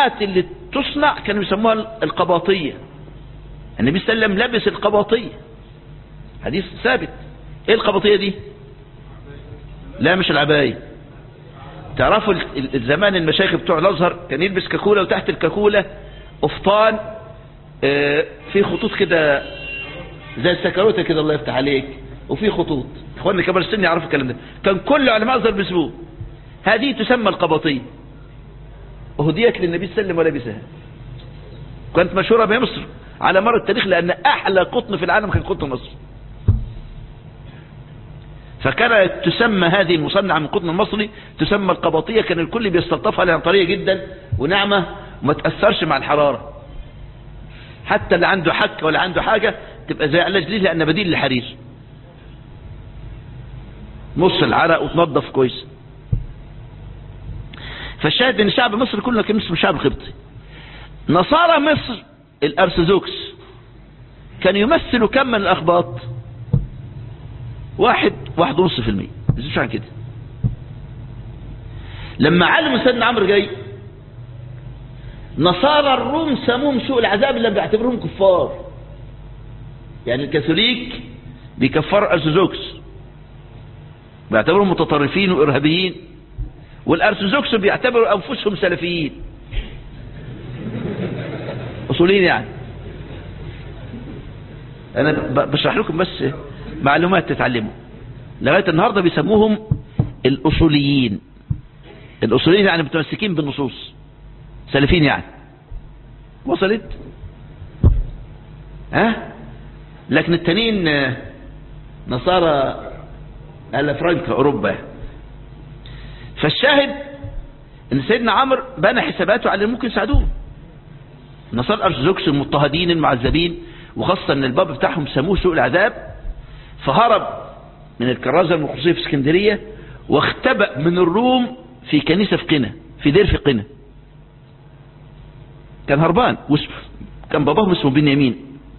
الساعات اللي تصنع كانوا يسموها القباطية النبي صلى الله عليه وسلم لبس القباطية حديث ثابت ايه القباطية دي لا مش العباية تعرفوا الزمان المشايخ بتوع الازهر كان يلبس كاكولة وتحت الكاكولة قفطان اه في خطوط كده زي السكروته كده الله يفتح عليك وفي خطوط اخواننا كبار السن يعرفوا الكلام ده كان كل علماء الازهر بيسبوه هذه تسمى القباطية اهديت للنبي صلى الله عليه وسلم ولبسها كانت مشهورة بمصر على مر التاريخ لان احلى قطن في العالم كان قطن مصر فكانت تسمى هذه المصنعة من قطن المصري تسمى القباطية كان الكل بيستلطفها لأنها طرية جدا وناعمة وما تأثرش مع الحرارة حتى اللي عنده حكة ولا عنده حاجة تبقى زي علاج ليه لأن بديل للحرير نص العرق وتنظف كويس فالشاهد ان شعب مصر كله كان اسمه شعب قبطي نصارى مصر الارثوذكس كان يمثلوا كم من الاخباط واحد واحد ونص في المية مش عن كده لما علم سيدنا عمرو جاي نصارى الروم سموهم سوء العذاب اللي بيعتبرهم كفار يعني الكاثوليك بيكفروا الارثوذكس بيعتبرهم متطرفين وارهابيين والارثوذكس بيعتبروا انفسهم سلفيين اصوليين يعني انا بشرح لكم بس معلومات تتعلموا لغايه النهارده بيسموهم الاصوليين الاصوليين يعني متمسكين بالنصوص سلفيين يعني وصلت ها أه؟ لكن التانيين نصارى اهل فرنكا اوروبا فالشاهد ان سيدنا عمرو بنى حساباته على اللي ممكن يساعدوه النصارى الارثوذكس المضطهدين المعذبين وخاصه ان الباب بتاعهم سموه سوء العذاب فهرب من الكرازه المقدسيه في اسكندريه واختبأ من الروم في كنيسه في قنا في دير في قنا كان هربان كان باباهم اسمه بنيامين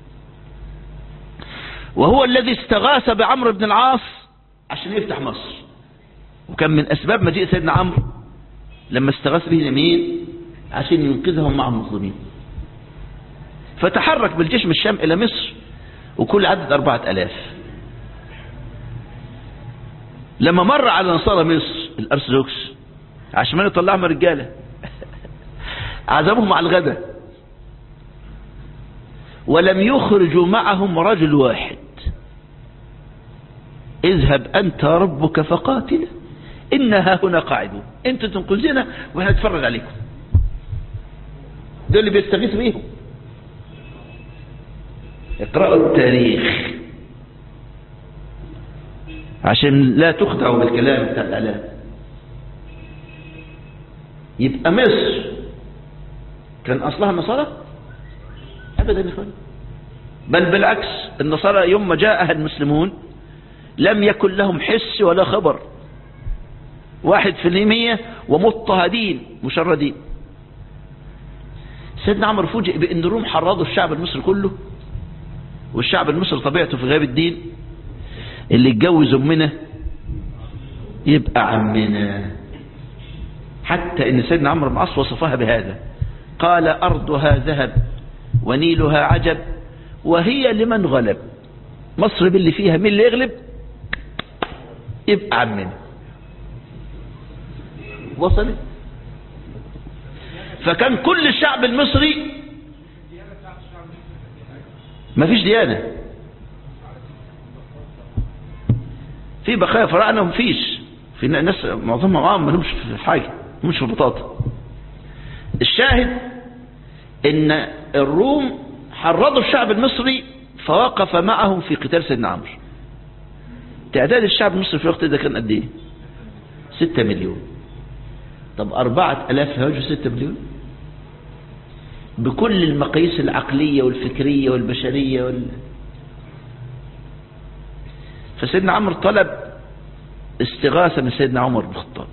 وهو الذي استغاث بعمرو بن العاص عشان يفتح مصر وكان من أسباب مجيء سيدنا عمرو لما استغاث به اليمين عشان ينقذهم مع المظلومين فتحرك بالجيش من الشام إلى مصر وكل عدد أربعة ألاف لما مر على نصارى مصر الأرثوذكس عشان ما يطلعهم رجالة عزمهم على الغداء ولم يخرجوا معهم رجل واحد اذهب أنت ربك فقاتل إنها هنا قاعدون أنت تنقذنا وإحنا نتفرج عليكم دول اللي بيستغيث بيهم اقرأوا التاريخ عشان لا تخدعوا بالكلام بتاع الإعلام يبقى مصر كان أصلها النصارى أبدا يا إخواني بل بالعكس النصارى يوم ما جاءها المسلمون لم يكن لهم حس ولا خبر واحد في المية ومضطهدين مشردين سيدنا عمرو فوجئ بأن الروم حرضوا الشعب المصري كله والشعب المصري طبيعته في غياب الدين اللي يتجوز أمنا يبقى عمنا حتى ان سيدنا عمرو بن العاص وصفها بهذا قال أرضها ذهب ونيلها عجب وهي لمن غلب مصر باللي فيها مين اللي يغلب يبقى عمنا وصلت فكان كل الشعب المصري ما فيش ديانة في بقايا فراعنة ومفيش في ناس معظمهم معاهم ما لهمش في حاجة مش في بطاطا الشاهد ان الروم حرضوا الشعب المصري فوقف معهم في قتال سيدنا عمرو تعداد الشعب المصري في الوقت ده كان قد ايه ستة مليون طب أربعة ألاف هيواجهوا ستة مليون بكل المقاييس العقلية والفكرية والبشرية وال... فسيدنا عمرو طلب استغاثة من سيدنا عمر بن الخطاب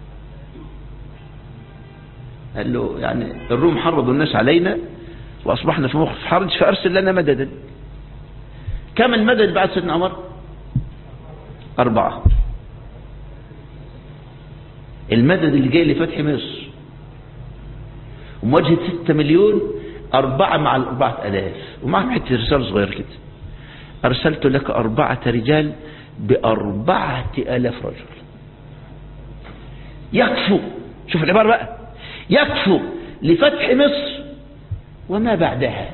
قال له يعني الروم حرضوا الناس علينا وأصبحنا في موقف حرج فأرسل لنا مددا كم المدد بعد سيدنا عمر أربعة المدد اللي جاي لفتح مصر ومواجهة ستة مليون أربعة مع الأربعة ألاف ومعهم حتة رسالة صغيرة كده أرسلت لك أربعة رجال بأربعة ألاف رجل يكفو شوف العبارة بقى يكفو لفتح مصر وما بعدها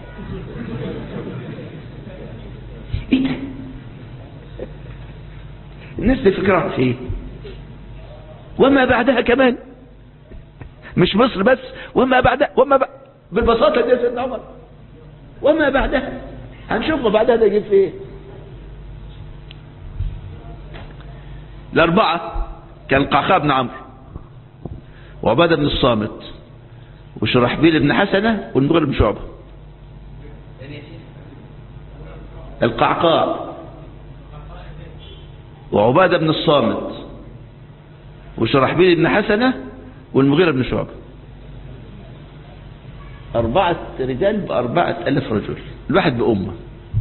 ايه ده الناس دي فكرها في ايه وما بعدها كمان مش مصر بس وما بعدها وما ب... بالبساطة دي يا سيدنا عمر وما بعدها هنشوف ما بعدها ده يجيب في ايه الأربعة كان قعقاع بن عمرو وعبادة بن الصامت وشرحبيل بن حسنة والمغير بن شعبة القعقاع وعبادة بن الصامت وشرحبيل بن حسنة والمغيرة بن شعبة أربعة رجال بأربعة ألف رجل الواحد بأمة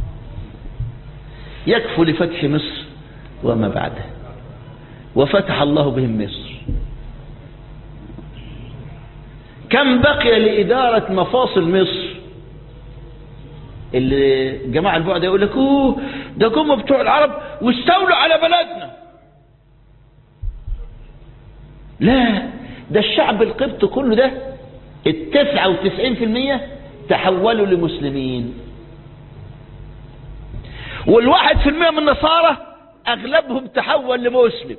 يكفو لفتح مصر وما بعده وفتح الله بهم مصر كم بقي لإدارة مفاصل مصر اللي جماعة البعد يقول لك اوه ده جم بتوع العرب واستولوا على بلدنا لا ده الشعب القبط كله ده التسعة وتسعين في المية تحولوا لمسلمين والواحد في المية من النصارى اغلبهم تحول لمسلم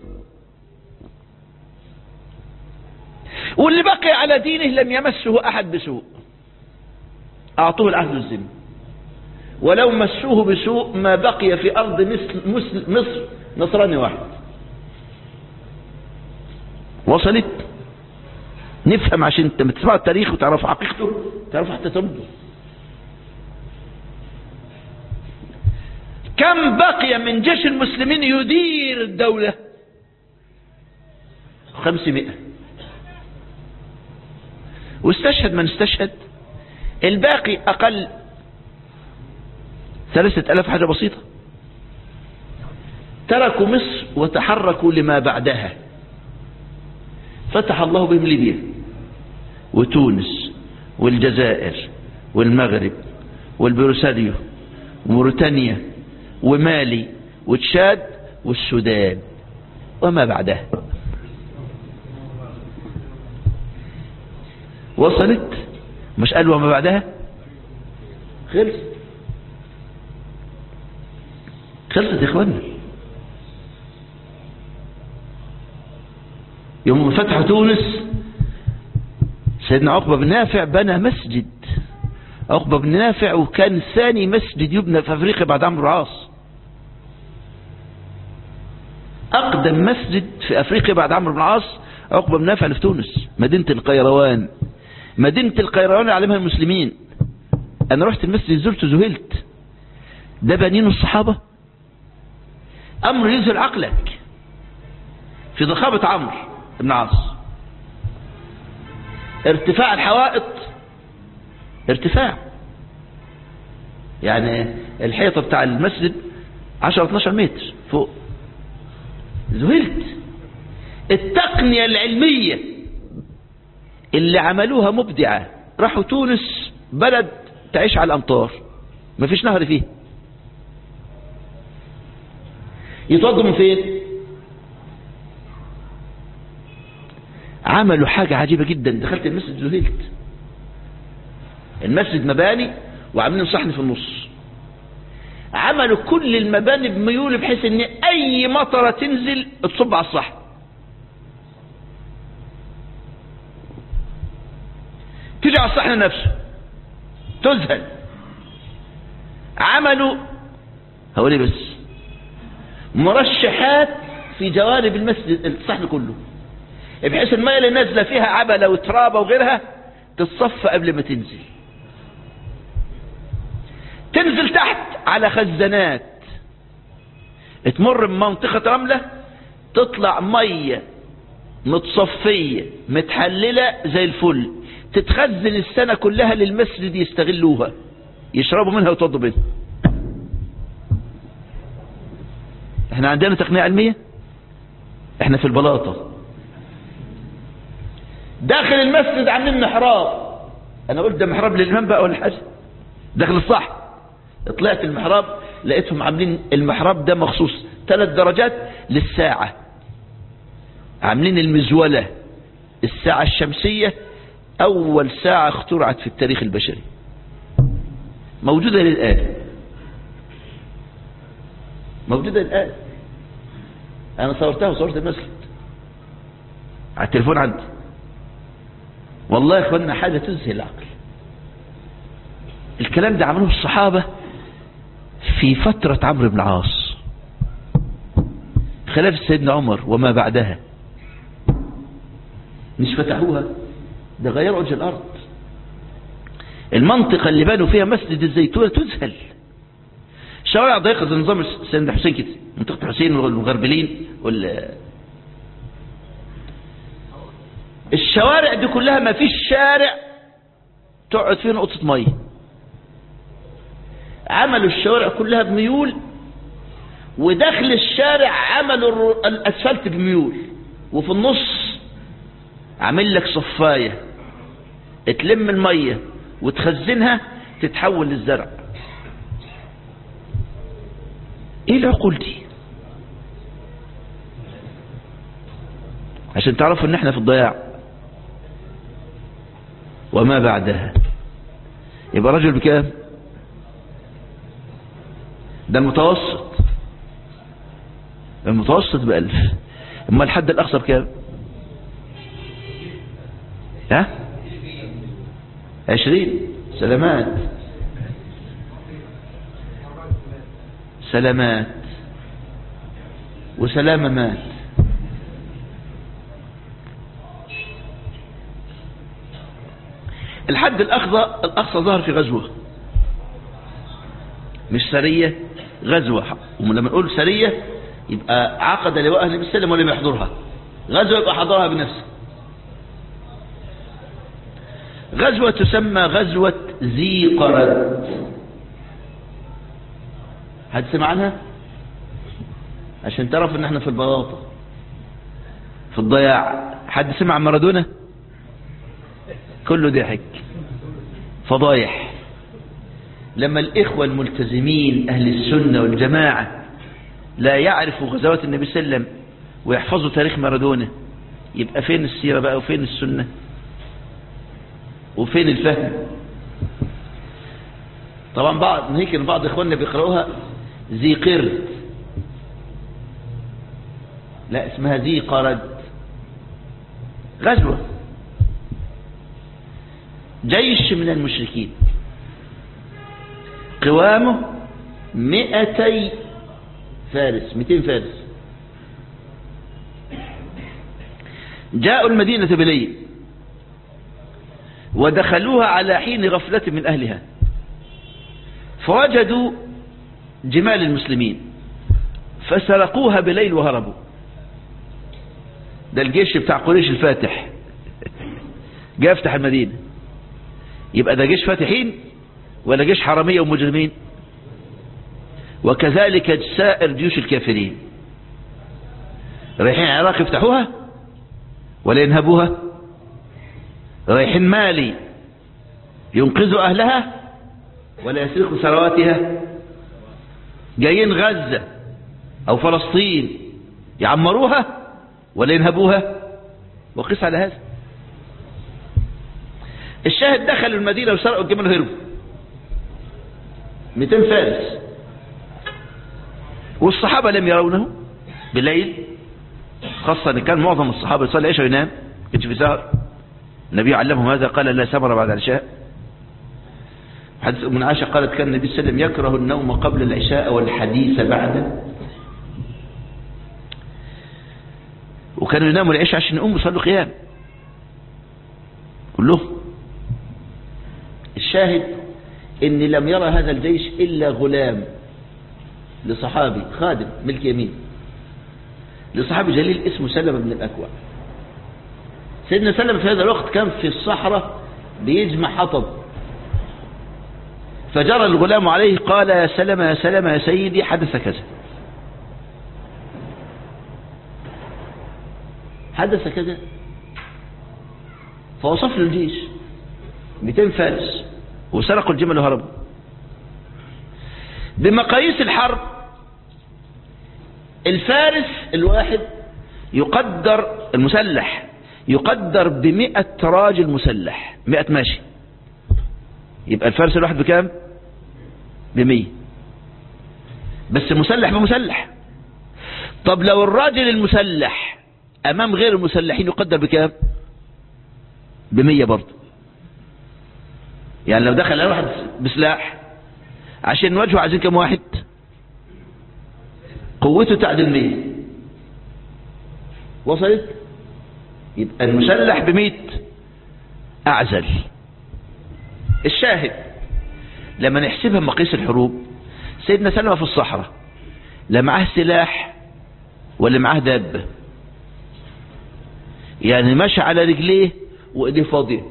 واللي بقي على دينه لم يمسه احد بسوء اعطوه العهد الذمي ولو مسوه بسوء ما بقي في ارض مصر, مصر نصراني واحد وصلت نفهم عشان انت تسمع التاريخ وتعرف حقيقته تعرف حتى ترده كم بقي من جيش المسلمين يدير الدولة خمسمائة واستشهد من استشهد الباقي أقل ثلاثة ألاف حاجة بسيطة تركوا مصر وتحركوا لما بعدها فتح الله بهم ليبيا وتونس والجزائر والمغرب والبروساديو وموريتانيا ومالي وتشاد والسودان وما بعدها وصلت مش قال وما بعدها خلص خلصت يا اخوانا يوم فتح تونس سيدنا عقبة بن نافع بنى مسجد عقبة بن نافع وكان ثاني مسجد يبنى في افريقيا بعد عمرو العاص اقدم مسجد في افريقيا بعد عمرو بن العاص عقبة بن نافع اللي في تونس مدينة القيروان مدينة القيروان علمها المسلمين انا رحت المسجد زرته ذهلت ده بنين الصحابة امر يذهل عقلك في ضخامة عمرو بن عاص ارتفاع الحوائط ارتفاع يعني الحيطة بتاع المسجد 10 12 متر فوق ذهلت التقنية العلمية اللي عملوها مبدعة راحوا تونس بلد تعيش على الأمطار مفيش نهر فيه يتوجهوا من فين عملوا حاجة عجيبة جدا دخلت المسجد ذهلت المسجد مباني وعاملين صحن في النص عملوا كل المباني بميول بحيث ان اي مطرة تنزل تصب على الصحن تيجي على الصحن نفسه تذهل عملوا هقول ايه بس مرشحات في جوانب المسجد الصحن كله بحيث المية اللي نازلة فيها عبلة وترابة وغيرها تتصفى قبل ما تنزل تنزل تحت على خزانات تمر من منطقة رملة تطلع مية متصفية متحللة زي الفل تتخزن السنة كلها للمسجد يستغلوها يشربوا منها ويتوضوا منها احنا عندنا تقنية علمية احنا في البلاطة داخل المسجد عاملين محراب انا قلت ده محراب للامام بقى ولا حاجه داخل الصح طلعت المحراب لقيتهم عاملين المحراب ده مخصوص ثلاث درجات للساعة عاملين المزولة الساعة الشمسية أول ساعة اخترعت في التاريخ البشري موجودة للآن موجودة الآن أنا صورتها وصورت المسجد على التليفون عندي والله يا اخوانا حاجة تذهل العقل الكلام ده عملوه الصحابة في فترة عمرو بن العاص خلاف سيدنا عمر وما بعدها مش فتحوها ده غيروا وجه الأرض المنطقة اللي بنوا فيها مسجد الزيتونة تذهل شوارع ضيقة زي نظام سيدنا حسين كده منطقة حسين والمغربلين وال الشوارع دي كلها ما فيش شارع تقعد فيه نقطة مية عملوا الشوارع كلها بميول وداخل الشارع عملوا الأسفلت بميول وفي النص عامل لك صفاية تلم المية وتخزنها تتحول للزرع ايه العقول دي عشان تعرفوا ان احنا في الضياع وما بعدها يبقى رجل بكام ده المتوسط المتوسط بألف اما الحد الاقصى بكام ها عشرين سلامات سلامات وسلامة مات الحد الأقصى الأقصى ظهر في غزوة مش سرية غزوة ولما نقول سرية يبقى عقد لواء النبي صلى الله عليه وسلم ولم يحضرها غزوة يبقى حضرها بنفسه غزوة تسمى غزوة ذي قرد حد سمع عنها عشان تعرف ان احنا في البلاطة في الضياع حد سمع عن مارادونا كله ضحك فضايح لما الإخوة الملتزمين أهل السنة والجماعة لا يعرفوا غزوات النبي صلى الله عليه وسلم ويحفظوا تاريخ مارادونا يبقى فين السيرة بقى وفين السنة وفين الفهم طبعا بعض هيك بعض اخواننا بيقرأوها ذي قرد لا اسمها ذي قرد غزوة جيش من المشركين قوامه مئتي فارس مئتين فارس جاءوا المدينة بليل ودخلوها على حين غفلة من أهلها فوجدوا جمال المسلمين فسرقوها بليل وهربوا ده الجيش بتاع قريش الفاتح جاء يفتح المدينة يبقى ده جيش فاتحين ولا جيش حرامية ومجرمين وكذلك سائر جيوش الكافرين رايحين العراق يفتحوها ولا ينهبوها رايحين مالي ينقذوا أهلها ولا يسرقوا ثرواتها جايين غزة أو فلسطين يعمروها ولا ينهبوها وقس على هذا الشاهد دخلوا المدينة وسرقوا الجمل وهربوا 200 فارس والصحابة لم يرونه بالليل خاصة ان كان معظم الصحابة يصلي عشاء وينام كنت في سهر النبي علمهم هذا قال لا سمر بعد العشاء حديث من عائشة قالت كان النبي صلى الله عليه وسلم يكره النوم قبل العشاء والحديث بعده وكانوا يناموا العشاء عشان يقوموا يصلوا قيام كلهم الشاهد ان لم يرى هذا الجيش الا غلام لصحابي خادم ملك يمين لصحابي جليل اسمه سلمة بن الأكوع سيدنا سلمة في هذا الوقت كان في الصحراء بيجمع حطب فجرى الغلام عليه قال يا سلمة يا سلمة يا سيدي حدث كذا حدث كذا فوصف له الجيش 200 فارس وسرقوا الجمل وهربوا بمقاييس الحرب الفارس الواحد يقدر المسلح يقدر بمئة راجل مسلح مئة ماشي يبقى الفارس الواحد بكام بمية بس مسلح بمسلح طب لو الراجل المسلح امام غير المسلحين يقدر بكام بمية برضه يعني لو دخل واحد بسلاح عشان نواجهه عايزين كم واحد قوته تعدل مية وصلت يبقى المسلح بمية اعزل الشاهد لما نحسبها مقيس الحروب سيدنا سلمى في الصحراء لا معاه سلاح ولا معاه دابة يعني ماشي على رجليه وايديه فاضية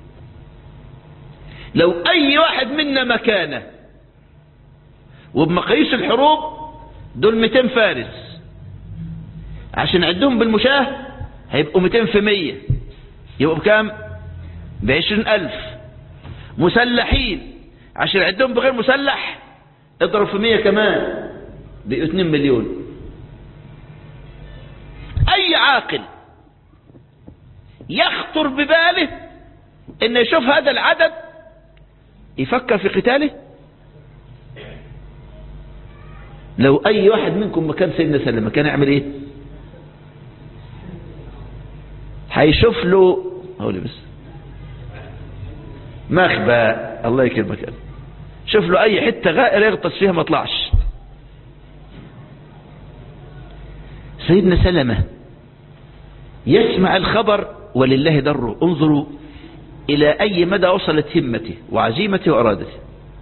لو اي واحد منا مكانه وبمقاييس الحروب دول 200 فارس عشان عدهم بالمشاه هيبقوا 200 في 100 يبقوا بكام ب 20000 مسلحين عشان عدهم بغير مسلح اضرب في 100 كمان بقوا 2 مليون اي عاقل يخطر بباله انه يشوف هذا العدد يفكر في قتاله لو اي واحد منكم مكان سيدنا سلمة كان يعمل ايه هيشوف له هقول بس مخبى الله يكرمك شوف له اي حته غائر يغطس فيها ما طلعش سيدنا سلمة يسمع الخبر ولله دره انظروا الى اي مدى وصلت همته وعزيمته وارادته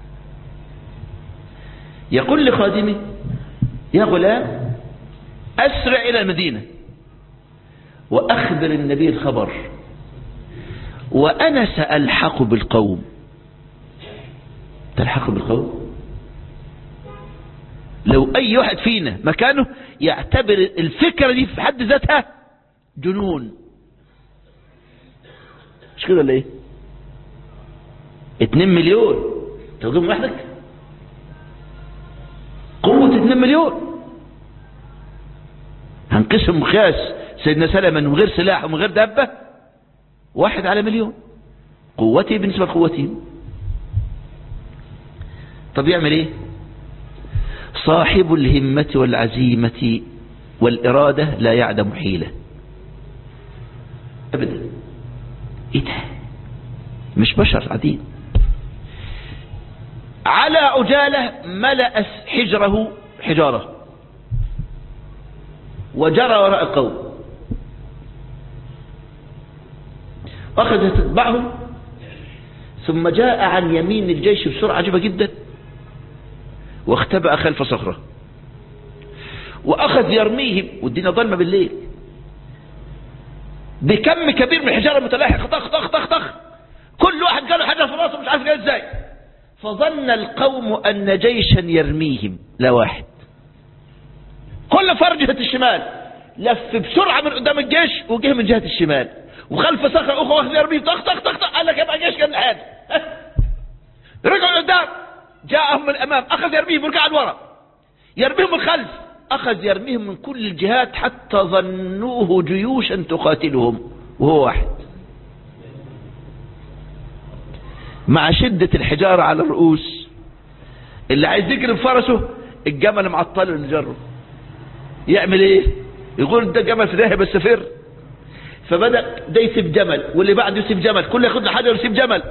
يقول لخادمه يا غلام اسرع الى المدينة واخبر النبي الخبر وانا سالحق بالقوم تلحق بالقوم لو اي واحد فينا مكانه يعتبر الفكرة دي في حد ذاتها جنون مش كده ولا ايه اتنين مليون تقوم لوحدك قوة اتنين مليون هنقسم مقياس سيدنا سلمة من غير سلاح ومن غير دابة واحد على مليون قوتي بالنسبة لقوتهم طب يعمل ايه صاحب الهمة والعزيمة والإرادة لا يعدم حيلة أبدا ايه ده مش بشر عاديين على عجالة ملأ حجره حجارة وجرى وراء القوم أخذت تتبعهم ثم جاء عن يمين الجيش بسرعة عجيبة جدا واختبأ خلف صخرة وأخذ يرميهم والدنيا ظلمة بالليل بكم كبير من الحجارة المتلاحقة طخ طخ طخ طخ كل واحد جاله حجر في راسه مش عارف جاي ازاي فظن القوم أن جيشا يرميهم لا واحد كل فر جهة الشمال لف بسرعة من قدام الجيش وجه من جهة الشمال وخلف صخرة أخرى واخذ يرميه طخ طخ طخ طخ قال لك يبقى جيش كان حاجة رجعوا قدام جاءهم من الأمام أخذ يرميهم ورجع لورا يرميهم من الخلف أخذ يرميهم من كل الجهات حتى ظنوه جيوشا تقاتلهم وهو واحد مع شدة الحجارة على الرؤوس اللي عايز يجري بفرسه الجمل معطله اللي جره يعمل ايه يقول ده جمل في داهيه بس فر فبدأ ده يسيب جمل واللي بعده يسيب جمل كل ياخد له حجر ويسيب جمل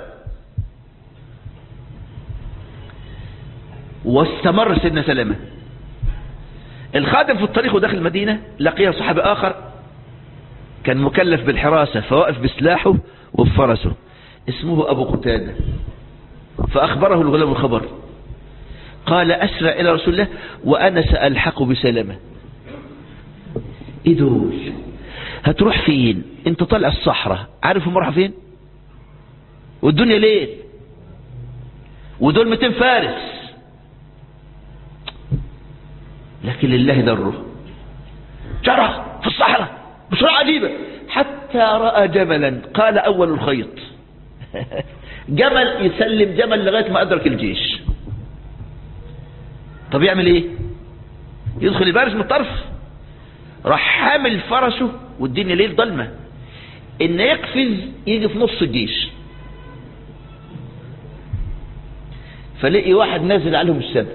واستمر سيدنا سلامة الخادم في الطريق وداخل المدينة لقيه صحابي آخر كان مكلف بالحراسة فوقف بسلاحه وبفرسه اسمه أبو قتادة فأخبره الغلام الخبر قال أسرع إلى رسول الله وأنا سألحق بسلامة إيه دول هتروح فين انت طالع الصحراء عارف هم راحوا فين والدنيا ليل ودول 200 فارس لكن لله دره جرى في الصحراء بسرعة عجيبة حتى رأى جملا قال أول الخيط جمل يسلم جمل لغاية ما أدرك الجيش طب يعمل ايه يدخل يبارز من الطرف راح حامل فرسه والدنيا ليل ضلمة ان يقفز يجي في نص الجيش فلقي واحد نازل عليهم السبب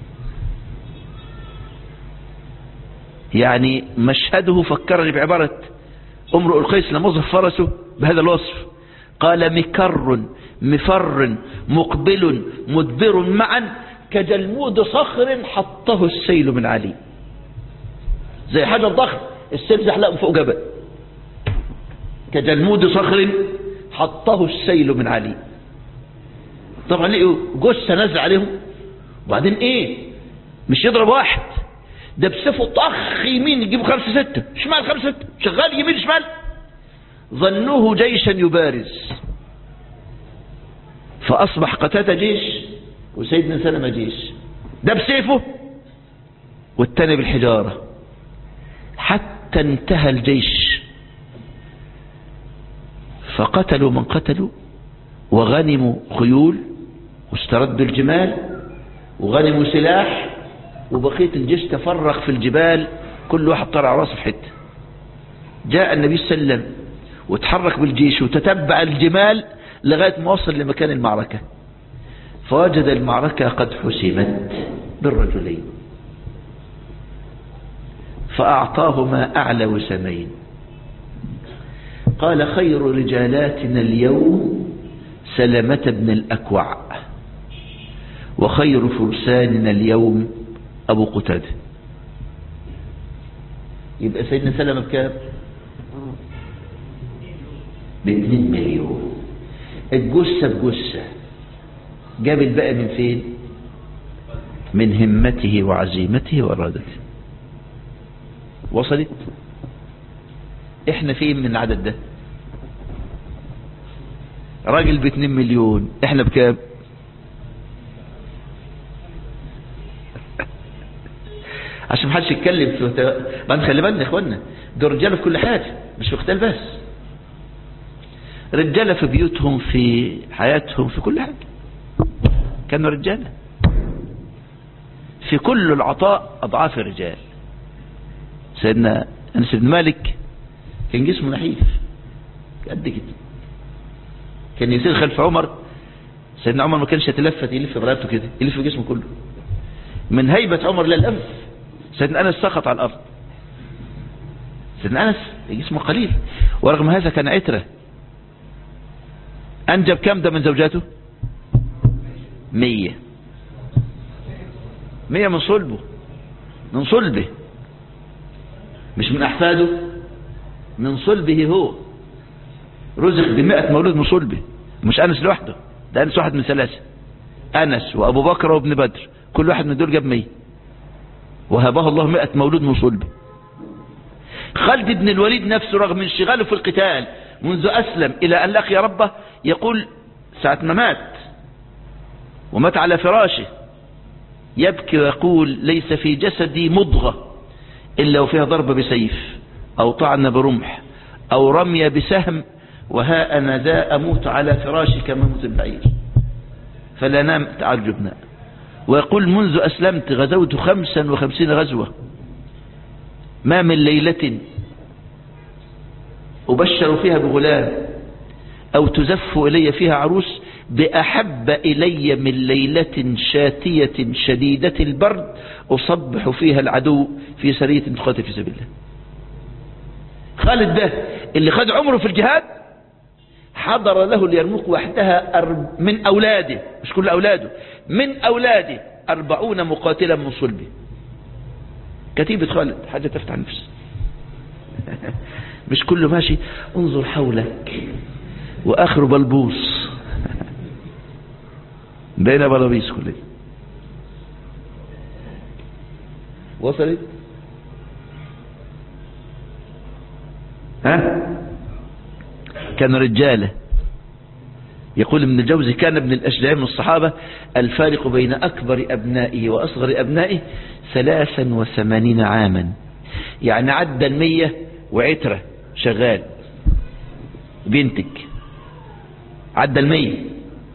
يعني مشهده فكرني بعبارة امرؤ القيس لما وصف فرسه بهذا الوصف قال مكر مفر مقبل مدبر معا كجلمود صخر حطه السيل من علي زي حجر ضخم السيل زحلقه فوق جبل كجلمود صخر حطه السيل من علي طبعا لقوا جثه نازل عليهم وبعدين ايه مش يضرب واحد ده بسيفه طخ يمين يجيبوا خمسة ستة شمال خمسة ستة شغال يمين شمال ظنوه جيشا يبارز فأصبح قتادة جيش وسيدنا سلمة جيش ده بسيفه والتاني بالحجارة حتى انتهى الجيش فقتلوا من قتلوا وغنموا خيول واستردوا الجمال وغنموا سلاح وبقية الجيش تفرق في الجبال كل واحد طلع راسه في حته جاء النبي صلى الله عليه وسلم وتحرك بالجيش وتتبع الجمال لغاية ما وصل لمكان المعركة فوجد المعركة قد حسمت بالرجلين فأعطاهما أعلى وسمين قال خير رجالاتنا اليوم سلمة بن الأكوع وخير فرساننا اليوم أبو قتادة يبقى سيدنا سلمة بكام باتنين مليون الجثة بجثة جاب الباقي من فين من همته وعزيمته وارادته وصلت احنا فين من العدد ده راجل باتنين مليون احنا بكام عشان محدش يتكلم في ما خلي بالنا يا اخوانا دول رجاله في كل حاجه مش في قتال بس رجاله في بيوتهم في حياتهم في كل حاجه كانوا رجاله في كل العطاء اضعاف الرجال سيدنا انس بن مالك كان جسمه نحيف قد كده كان يسير خلف عمر سيدنا عمر ما كانش يتلفت يلف برقبته كده يلف جسمه كله من هيبة عمر للأنف سيدنا أنس سقط على الأرض سيدنا أنس جسمه قليل ورغم هذا كان عترة أنجب كم ده من زوجاته مية مية من صلبه من صلبه مش من أحفاده من صلبه هو رزق بمئة مولود من صلبه مش أنس لوحده ده أنس واحد من ثلاثة أنس وأبو بكر وابن بدر كل واحد من دول جاب مية وهبه الله مئة مولود من صلبه خالد بن الوليد نفسه رغم انشغاله في القتال منذ أسلم إلى أن لقي ربه يقول ساعة ما مات ومات على فراشه يبكي ويقول ليس في جسدي مضغة إلا وفيها ضربة بسيف أو طعن برمح أو رمي بسهم وها أنا ذا أموت على فراشي كما موت البعير فلا نام تعجبنا ويقول منذ أسلمت غزوت خمسا وخمسين غزوة ما من ليلة أبشر فيها بغلام أو تزف إلي فيها عروس بأحب إلي من ليلة شاتية شديدة البرد أصبح فيها العدو في سرية تقاتل في سبيل الله خالد ده اللي خد عمره في الجهاد حضر له اليرموك وحدها من أولاده مش كل أولاده من أولاده أربعون مقاتلا من صلبه كتيبة خالد حاجة تفتح النفس مش كله ماشي انظر حولك وآخر بلبوس بين بلابيس كله وصلت ها كان رجاله يقول ابن الجوزي كان ابن الأشجعي من الصحابة الفارق بين أكبر أبنائه وأصغر أبنائه ثلاثا وثمانين عاما يعني عدى المية وعترة شغال بنتك عدى المية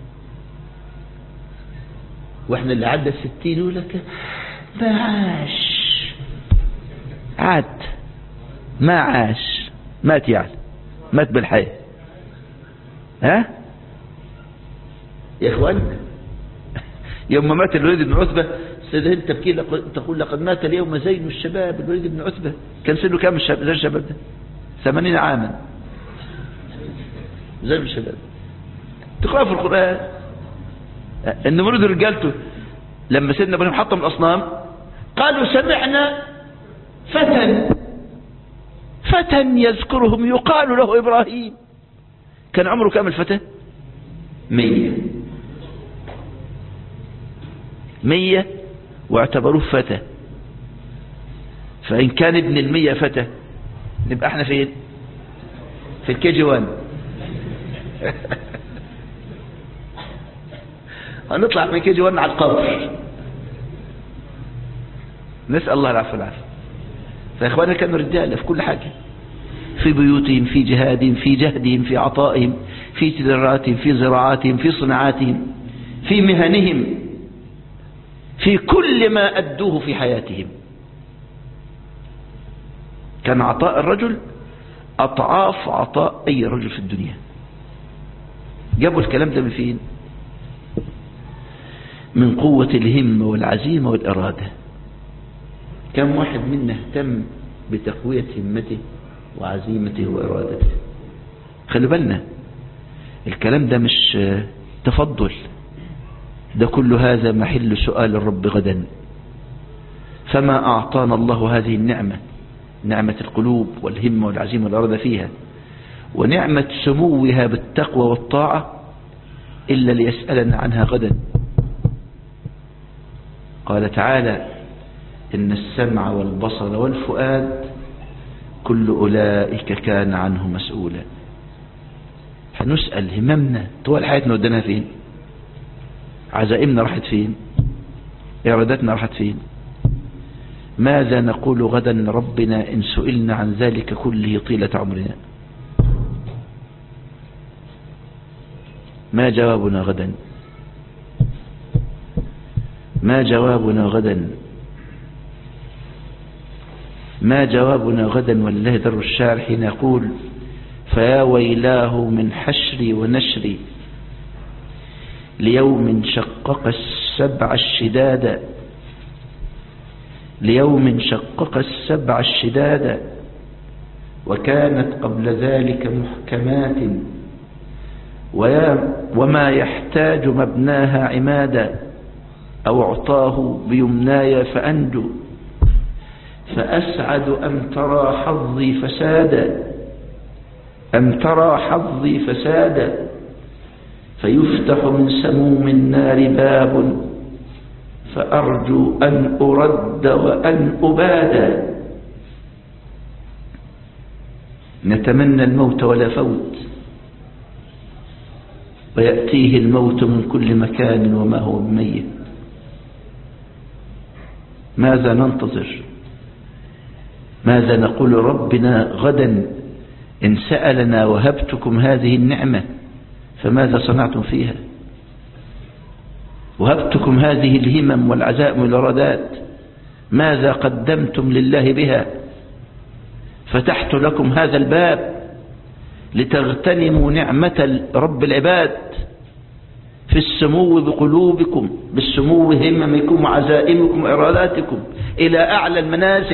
واحنا اللي عدى الستين يقول لك ما عاش عاد ما عاش مات يعني مات بالحياة ها يا اخوان يوم مات الوليد بن عتبة سيدة انت تبكي تقول لقد مات اليوم زين الشباب الوليد بن عتبة كان سنه كام الشباب زي الشباب ده ثمانين عاما زين الشباب تقرأ في القرآن ان مرد رجالته لما سيدنا ابراهيم حطم الاصنام قالوا سمعنا فتى فتى يذكرهم يقال له ابراهيم كان عمره كام الفتى مية مية واعتبروه فتى فإن كان ابن المية فتى نبقى احنا فين في الكي جي وان هنطلع من كي جي وان على القبر نسأل الله العفو والعافية فإخواننا كانوا رجالة في كل حاجة في بيوتهم في جهادهم في جهدهم في عطائهم في تجاراتهم في زراعاتهم في صناعاتهم في مهنهم في كل ما أدوه في حياتهم كان عطاء الرجل أضعاف عطاء أي رجل في الدنيا جابوا الكلام ده من فين من قوة الهمة والعزيمة والإرادة كم واحد منا اهتم بتقوية همته وعزيمته وإرادته خلي بالنا الكلام ده مش تفضل ده كل هذا محل سؤال الرب غدا فما أعطانا الله هذه النعمة نعمة القلوب والهمة والعزيمة والإرادة فيها ونعمة سموها بالتقوى والطاعة إلا ليسألنا عنها غدا قال تعالى إن السمع والبصر والفؤاد كل أولئك كان عنه مسؤولا هنسأل هممنا طوال حياتنا ودنا فين عزائمنا راحت فين إرادتنا راحت فين ماذا نقول غدا ربنا إن سئلنا عن ذلك كله طيلة عمرنا ما جوابنا غدا ما جوابنا غدا ما جوابنا غدا والله در الشاعر حين يقول فيا ويلاه من حشري ونشري ليوم شقق السبع الشداد ليوم شقق السبع الشداد وكانت قبل ذلك محكمات ويا وما يحتاج مبناها عمادا أو اعطاه بيمناي فأنجو فأسعد أم ترى حظي فسادا أم ترى حظي فسادا فيفتح من سموم النار باب فأرجو أن أرد وأن أبادا نتمنى الموت ولا فوت ويأتيه الموت من كل مكان وما هو ميت ماذا ننتظر ماذا نقول ربنا غدا إن سألنا وهبتكم هذه النعمة فماذا صنعتم فيها وهبتكم هذه الهمم والعزائم والإرادات ماذا قدمتم لله بها فتحت لكم هذا الباب لتغتنموا نعمة رب العباد في السمو بقلوبكم بالسمو هممكم وعزائمكم وإراداتكم إلى أعلى المنازل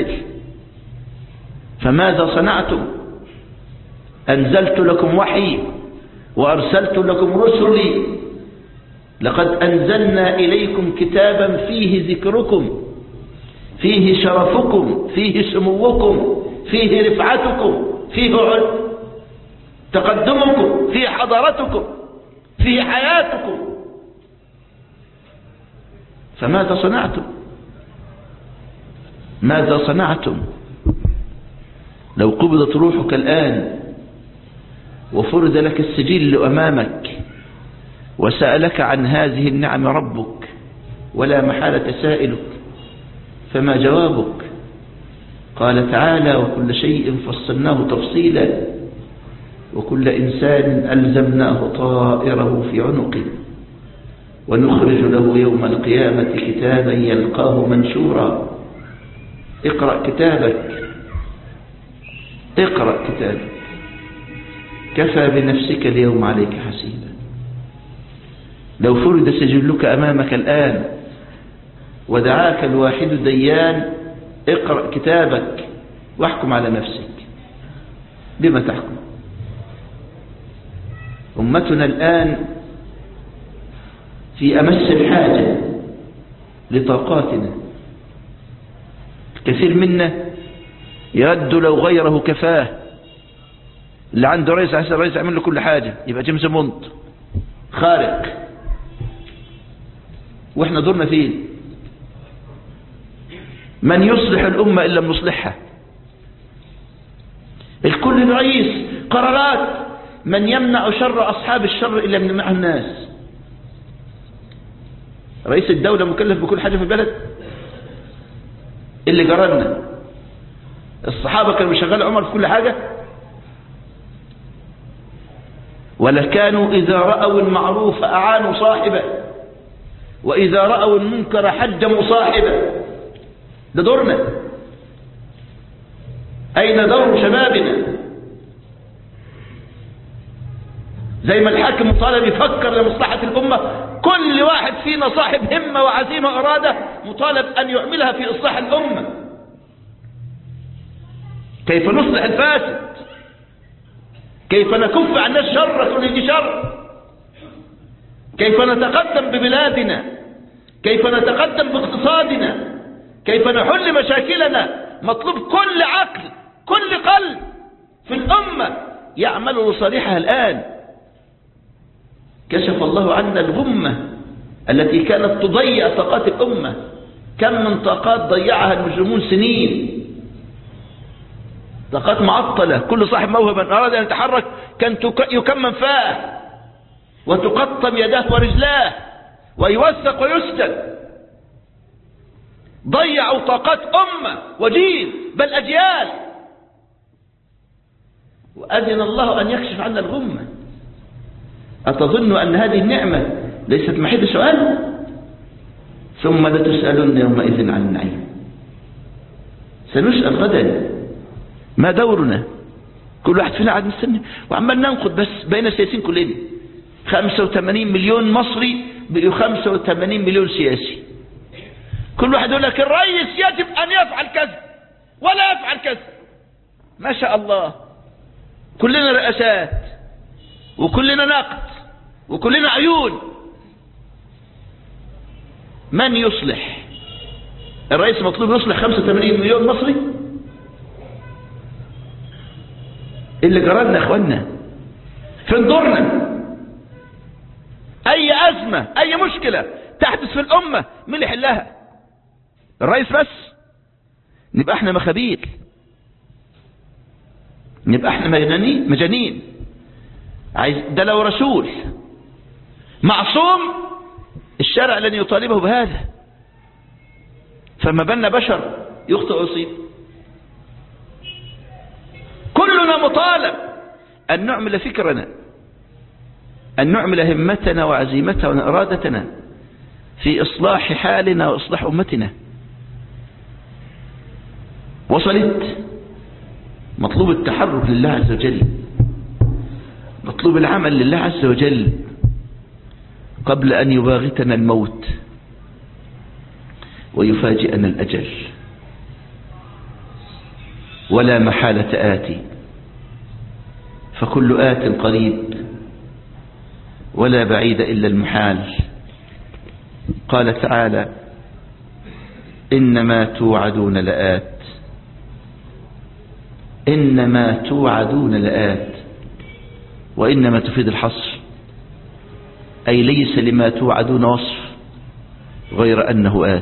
فماذا صنعتم أنزلت لكم وحي وأرسلت لكم رسلي لقد أنزلنا إليكم كتابا فيه ذكركم فيه شرفكم فيه سموكم فيه رفعتكم فيه تقدمكم فيه حضارتكم فيه حياتكم فماذا صنعتم ماذا صنعتم لو قبضت روحك الآن وفرد لك السجل أمامك وسألك عن هذه النعم ربك ولا محالة سائلك فما جوابك قال تعالى وكل شيء فصلناه تفصيلا وكل إنسان ألزمناه طائره في عنقه ونخرج له يوم القيامة كتابا يلقاه منشورا اقرأ كتابك اقرأ كتابك كفى بنفسك اليوم عليك حسيبا لو فرد سجلك أمامك الآن ودعاك الواحد ديان اقرأ كتابك واحكم على نفسك بما تحكم أمتنا الآن في أمس الحاجة لطاقاتنا كثير منا يرد لو غيره كفاه اللي عنده رئيس عايز الرئيس يعمل له كل حاجة يبقى جيمس بوند خارق واحنا دورنا فين من يصلح الأمة إن لم نصلحها الكل رئيس قرارات من يمنع شر أصحاب الشر إلا من يمنعها الناس رئيس الدولة مكلف بكل حاجة في البلد اللي جرالنا الصحابة كانوا شغال عمر في كل حاجة ولا كانوا إذا رأوا المعروف أعانوا صاحبه وإذا رأوا المنكر حجموا صاحبه ده دورنا أين دور شبابنا زي ما الحاكم مطالب يفكر لمصلحة الأمة كل واحد فينا صاحب همة وعزيمة وإرادة مطالب أن يعملها في إصلاح الأمة كيف نصلح الفاسد كيف نكف عن الشر كل شر كيف نتقدم ببلادنا كيف نتقدم باقتصادنا كيف نحل مشاكلنا مطلوب كل عقل كل قلب في الأمة يعمل لصالحها الآن كشف الله عنا الغمة التي كانت تضيع طاقات الأمة كم من طاقات ضيعها المجرمون سنين طاقات معطلة كل صاحب موهبة أراد أن يتحرك كان يكمن فاه وتقطم يداه ورجلاه ويوثق ويسجن ضيعوا طاقات أمة وجيل بل أجيال وأذن الله أن يكشف عنا الغمة أتظن أن هذه النعمة ليست محل سؤال ثم لتسألن يومئذ عن النعيم سنسأل غدا ما دورنا كل واحد فينا قاعد مستني وعمال ننقد بس بين السياسيين كلنا 85 مليون مصري بقوا 85 مليون سياسي كل واحد يقول لك الرئيس يجب أن يفعل كذا ولا يفعل كذا ما شاء الله كلنا رئاسات وكلنا نقد وكلنا عيون من يصلح الرئيس مطلوب يصلح 85 مليون مصري اللي جرالنا اخوانا فين دورنا اي ازمة اي مشكلة تحدث في الامة مين اللي يحلها الرئيس بس نبقى احنا مخابيل نبقى احنا مجانين مجانين عايز ده لو رسول معصوم الشرع لن يطالبه بهذا فما بالنا بشر يخطئ ويصيب كلنا مطالب أن نعمل فكرنا أن نعمل همتنا وعزيمتنا وإرادتنا في إصلاح حالنا وإصلاح أمتنا وصلت مطلوب التحرك لله عز وجل مطلوب العمل لله عز وجل قبل أن يباغتنا الموت ويفاجئنا الأجل ولا محالة آتي فكل آت قريب ولا بعيد إلا المحال قال تعالى إنما توعدون لآت إنما توعدون لآت وإنما تفيد الحصر أي ليس لما توعدون وصف غير أنه آت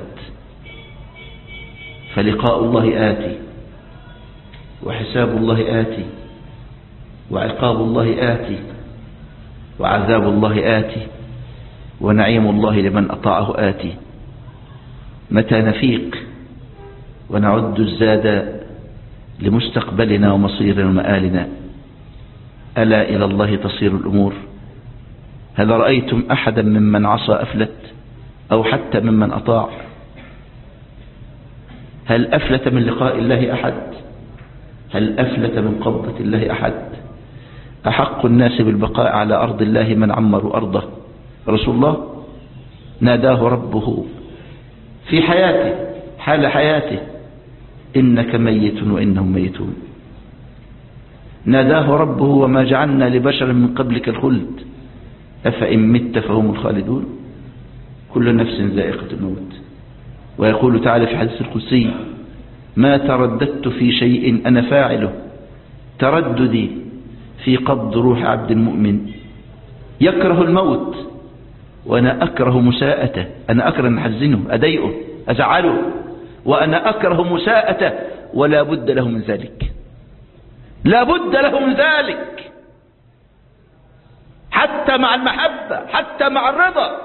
فلقاء الله آتي وحساب الله آتي وعقاب الله آتي وعذاب الله آتي ونعيم الله لمن أطاعه آتي متى نفيق ونعد الزاد لمستقبلنا ومصيرنا ومآلنا ألا إلى الله تصير الأمور هل رأيتم أحدا ممن عصى أفلت أو حتى ممن أطاع هل أفلت من لقاء الله أحد هل أفلت من قبضة الله أحد أحق الناس بالبقاء على أرض الله من عمروا أرضه رسول الله ناداه ربه في حياته حال حياته إنك ميت وإنهم ميتون ناداه ربه وما جعلنا لبشر من قبلك الخلد أفإن مت فهم الخالدون كل نفس ذائقة الموت ويقول تعالى في حديث القدسي ما ترددت في شيء أنا فاعله ترددي في قبض روح عبد المؤمن يكره الموت وأنا أكره مساءته أنا أكره أن أحزنه أضايقه أزعله وأنا أكره مساءته ولا بد له من ذلك لا بد له من ذلك حتى مع المحبة حتى مع الرضا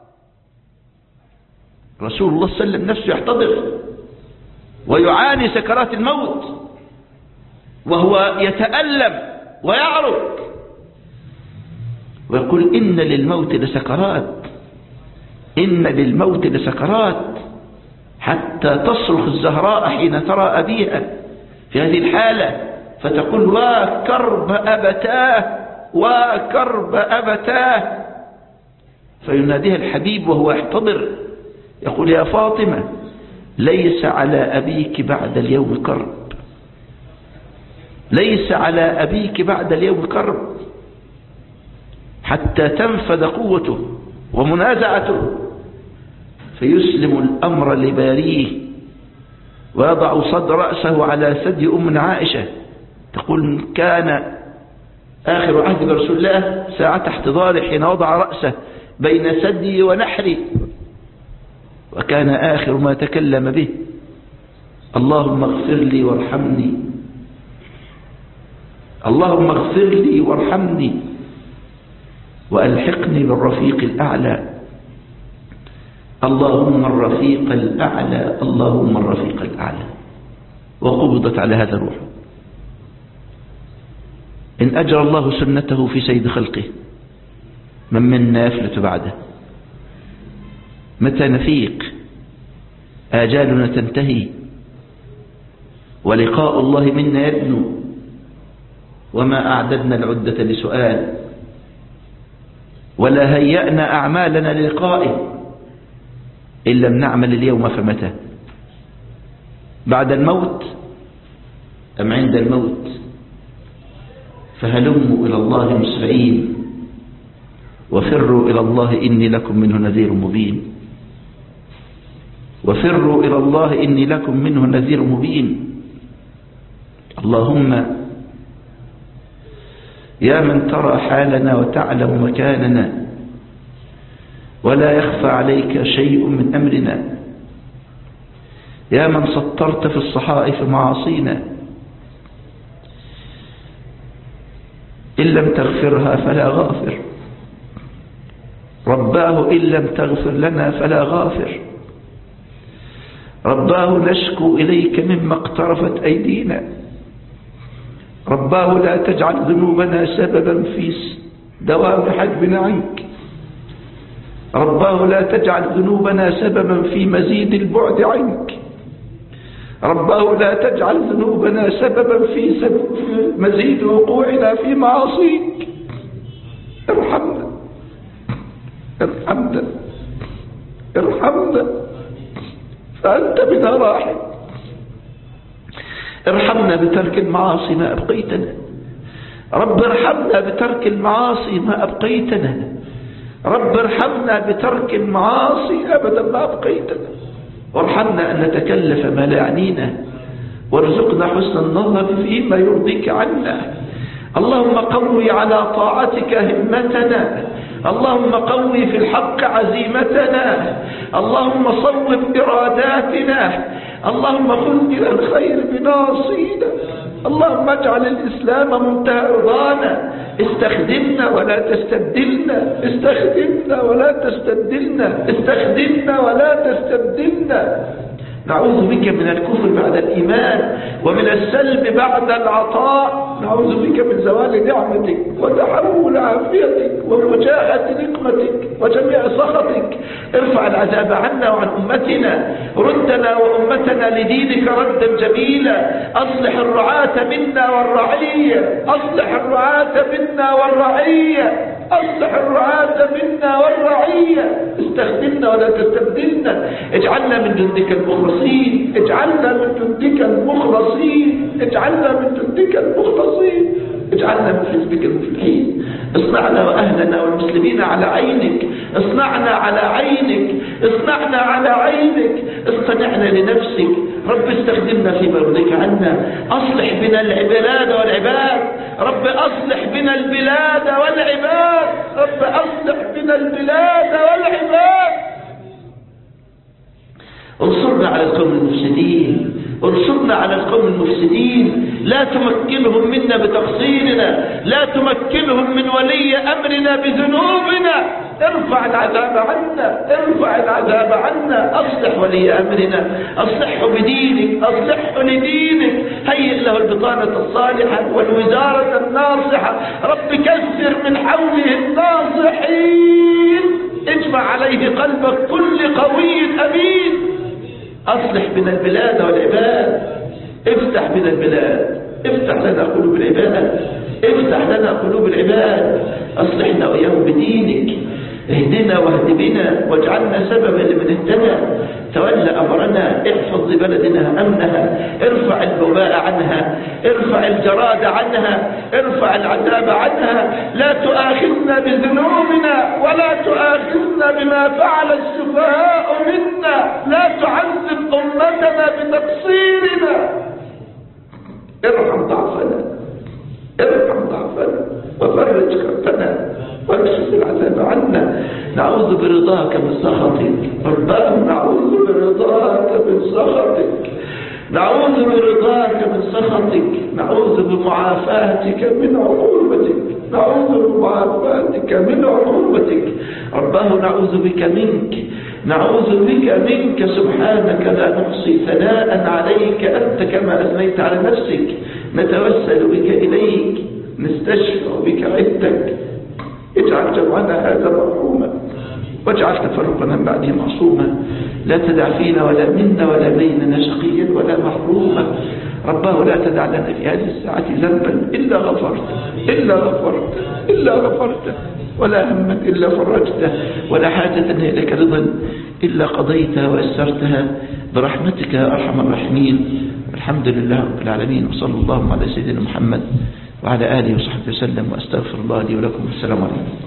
رسول الله صلى الله عليه وسلم نفسه يحتضر ويعاني سكرات الموت وهو يتألم ويعرق ويقول إن للموت لسكرات إن للموت لسكرات حتى تصرخ الزهراء حين ترى أبيها في هذه الحالة فتقول وكرب أبتاه وكرب أبتاه فيناديها الحبيب وهو يحتضر يقول يا فاطمة ليس على أبيك بعد اليوم كرب ليس على أبيك بعد اليوم كرب حتى تنفذ قوته ومنازعته فيسلم الأمر لباريه ويضع صد رأسه على ثدي أم عائشة تقول كان آخر عهد برسول الله ساعة احتضاره حين وضع رأسه بين ثدي ونحري وكان آخر ما تكلم به اللهم اغفر لي وارحمني اللهم اغفر لي وارحمني وألحقني بالرفيق الأعلى اللهم الرفيق الأعلى اللهم الرفيق الأعلى وقبضت على هذا الروح إن أجرى الله سنته في سيد خلقه من منا يفلت بعده متى نفيق آجالنا تنتهي ولقاء الله منا يدنو وما أعددنا العدة لسؤال ولا هيأنا أعمالنا للقائه إن لم نعمل اليوم فمتى بعد الموت أم عند الموت فهلموا إلى الله مسرعين وفروا إلى الله إني لكم منه نذير مبين وفروا إلى الله إني لكم منه نذير مبين اللهم يا من ترى حالنا وتعلم مكاننا ولا يخفى عليك شيء من أمرنا يا من سطرت في الصحائف معاصينا إن لم تغفرها فلا غافر رباه إن لم تغفر لنا فلا غافر رباه نشكو إليك مما اقترفت أيدينا رباه لا تجعل ذنوبنا سببا في دوام حجبنا عنك رباه لا تجعل ذنوبنا سببا في مزيد البعد عنك رباه لا تجعل ذنوبنا سببا في, سبب في مزيد وقوعنا في معاصيك ارحمنا ارحمنا ارحمنا فأنت بنا راحم ارحمنا بترك المعاصي ما أبقيتنا رب ارحمنا بترك المعاصي ما أبقيتنا رب ارحمنا بترك المعاصي أبدا ما أبقيتنا وارحمنا أن نتكلف ما لا يعنينا وارزقنا حسن النظر فيما يرضيك عنا اللهم قوي على طاعتك همتنا اللهم قوي في الحق عزيمتنا اللهم صوب إراداتنا اللهم خذ إلى الخير بناصينا اللهم اجعل الإسلام منتهى رضانا استخدمنا ولا تستبدلنا استخدمنا ولا تستبدلنا استخدمنا ولا تستبدلنا نعوذ بك من الكفر بعد الإيمان ومن السلب بعد العطاء نعوذ بك من زوال نعمتك وتحول عافيتك ومجاهة نقمتك وجميع سخطك ارفع العذاب عنا وعن أمتنا ردنا وأمتنا لدينك ردا جميلا أصلح الرعاة منا والرعية أصلح الرعاة منا والرعية أصلح الرعاة منا والرعية استخدمنا ولا تستبدلنا اجعلنا من جندك المخلصين اجعلنا من جندك المخلصين اجعلنا من جندك المخلصين اجعلنا من حزبك المفلحين اصنعنا وأهلنا والمسلمين على عينك اصنعنا على عينك اصنعنا على عينك اصطنعنا لنفسك رب استخدمنا في مرضك عنا أصلح بنا البلاد والعباد رب أصلح بنا البلاد والعباد رب أصلح بنا البلاد والعباد انصرنا على القوم المفسدين انصرنا على القوم المفسدين لا تمكنهم منا بتقصيرنا لا تمكنهم من ولي أمرنا بذنوبنا ارفع العذاب عنا ارفع العذاب عنا اصلح ولي امرنا اصلحه بدينك اصلحه لدينك هيئ له البطانة الصالحة والوزارة الناصحة رب كثر من حوله الناصحين اجمع عليه قلب كل قوي امين اصلح بنا البلاد والعباد افتح بنا البلاد افتح لنا قلوب العباد افتح لنا قلوب العباد اصلحنا واياهم بدينك اهدنا واهد بنا واجعلنا سببا لمن اهتدى تولى أمرنا احفظ لبلدنا أمنها ارفع البواء عنها ارفع الجراد عنها ارفع العذاب عنها لا تؤاخذنا بذنوبنا ولا تؤاخذنا بما فعل السفهاء منا لا تعذب أمتنا بتقصيرنا ارحم ضعفنا ارحم ضعفنا وفرج كربنا واكشف العذاب عنا نعوذ برضاك من سخطك ربنا نعوذ برضاك من سخطك نعوذ برضاك من سخطك نعوذ بمعافاتك من عقوبتك نعوذ بمعافاتك من عقوبتك رباه نعوذ بك منك نعوذ بك منك سبحانك لا نحصي ثناء عليك أنت كما أثنيت على نفسك نتوسل بك إليك نستشفع بك عدتك اجعل جمعنا هذا مرحوما واجعل تفرقنا من بعده معصوما لا تدع فينا ولا منا ولا بيننا شقيا ولا محروما رباه لا تدع لنا في هذه الساعة ذنبا إلا غفرت إلا غفرت إلا غفرته ولا هما إلا فرجته ولا حاجة إليك رضا إلا قضيتها ويسرتها برحمتك يا أرحم الراحمين الحمد لله رب العالمين وصلى الله على سيدنا محمد وعلى آله وصحبه وسلم وأستغفر الله لي ولكم والسلام عليكم